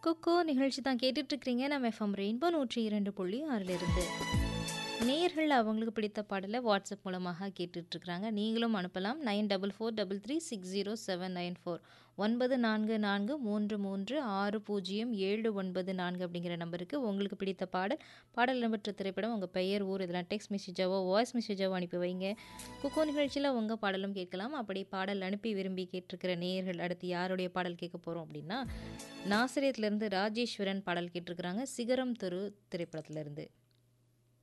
குக்கோ நிகழ்ச்சி தான் கேட்டுட்ருக்கிறீங்க நம்ம எஃப்எம் ரெயின்போ நூற்றி இரண்டு புள்ளி ஆறிலிருந்து நேர்கள் அவங்களுக்கு பிடித்த பாடலை வாட்ஸ்அப் மூலமாக கேட்டுட்ருக்குறாங்க நீங்களும் அனுப்பலாம் nine double four double three six zero seven nine four ஒன்பது நான்கு நான்கு மூன்று மூன்று ஆறு பூஜ்ஜியம் ஏழு ஒன்பது நான்கு அப்படிங்கிற நம்பருக்கு உங்களுக்கு பிடித்த பாடல் பாடல் இடம்பெற்ற திரைப்படம் உங்கள் பெயர் ஊர் இதெல்லாம் டெக்ஸ்ட் மெசேஜாவோ வாய்ஸ் மெசேஜாவோ அனுப்பி வைங்க குக்கோ நிகழ்ச்சியில் உங்கள் பாடலும் கேட்கலாம் அப்படி பாடல் அனுப்பி விரும்பி கேட்டிருக்கிற நேயர்கள் அடுத்து யாருடைய பாடல் கேட்க போகிறோம் அப்படின்னா நாசிரியத்துலேருந்து ராஜேஸ்வரன் பாடல் கேட்டிருக்கிறாங்க சிகரம் தெரு திரைப்படத்துலேருந்து